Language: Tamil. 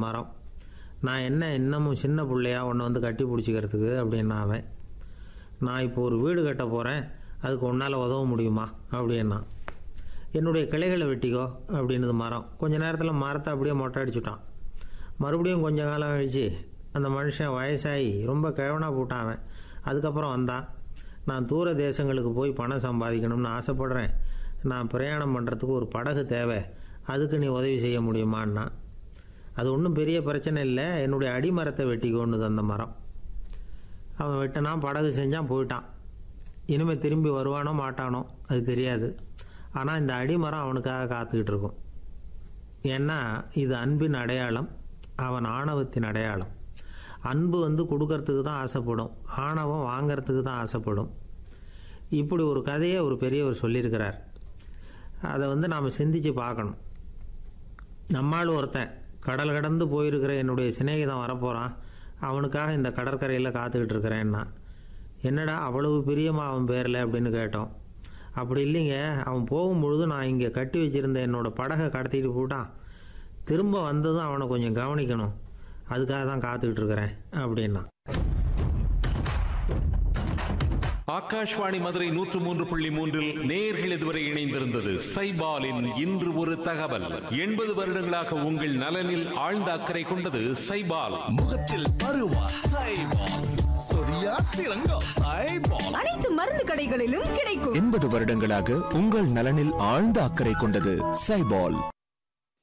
மரம் நான் என்ன இன்னமும் சின்ன பிள்ளையா உன்னை வந்து கட்டி பிடிச்சிக்கிறதுக்கு அப்படின்னா அவன் நான் இப்போ ஒரு வீடு கட்ட போகிறேன் அதுக்கு உன்னால் உதவ முடியுமா அப்படின்னா என்னுடைய கிளைகளை வெட்டிக்கோ அப்படின்னுது மரம் கொஞ்ச நேரத்தில் மரத்தை அப்படியே மொட்டை அடிச்சுட்டான் மறுபடியும் கொஞ்ச காலம் கழிச்சு அந்த மனுஷன் வயசாகி ரொம்ப கிழவனாக போட்டான் அவன் அதுக்கப்புறம் வந்தான் நான் தூர தேசங்களுக்கு போய் பணம் சம்பாதிக்கணும்னு ஆசைப்படுறேன் நான் பிரயாணம் பண்ணுறதுக்கு ஒரு படகு தேவை அதுக்கு நீ உதவி செய்ய முடியுமான்னா அது ஒன்றும் பெரிய பிரச்சனை இல்லை என்னுடைய அடிமரத்தை வெட்டிக்கோன்னுது அந்த மரம் அவன் வெட்டினா படகு செஞ்சான் போயிட்டான் இனிமேல் திரும்பி வருவானோ மாட்டானோ அது தெரியாது ஆனால் இந்த அடிமரம் அவனுக்காக காத்துக்கிட்டு இருக்கும் ஏன்னா இது அன்பின் அடையாளம் அவன் ஆணவத்தின் அடையாளம் அன்பு வந்து கொடுக்கறதுக்கு தான் ஆசைப்படும் ஆணவம் வாங்கறதுக்கு தான் ஆசைப்படும் இப்படி ஒரு கதையை ஒரு பெரியவர் சொல்லியிருக்கிறார் அதை வந்து நாம் சிந்திச்சு பார்க்கணும் நம்மால் ஒருத்தன் கடல் கடந்து போயிருக்கிற என்னுடைய சிநேகிதன் வரப்போகிறான் அவனுக்காக இந்த கடற்கரையில் காத்துக்கிட்டு இருக்கிறேன்னா என்னடா அவ்வளவு பிரியமா அவன் பேரில் அப்படின்னு கேட்டோம் அப்படி இல்லைங்க அவன் போகும்பொழுது நான் இங்கே கட்டி வச்சிருந்த என்னோட படகை கடத்திட்டு போட்டான் திரும்ப வந்ததும் அவனை கொஞ்சம் கவனிக்கணும் அதுக்காக தான் காத்துக்கிட்டு இருக்கிறேன் அப்படின்னா ஆகாஷ்வாணி மதுரை நூற்று மூன்று புள்ளி மூன்றில் நேர்கள் இதுவரை இணைந்திருந்தது சைபாலின் இன்று ஒரு தகவல் எண்பது வருடங்களாக உங்கள் நலனில் ஆழ்ந்த அக்கறை கொண்டது சைபால் முகத்தில் பருவா சைபால் சொரியா சிறங்கா சைபால் அனைத்து மருந்து கடைகளிலும் கிடைக்கும் எண்பது வருடங்களாக உங்கள் நலனில் ஆழ்ந்த அக்கறை கொண்டது சைபால்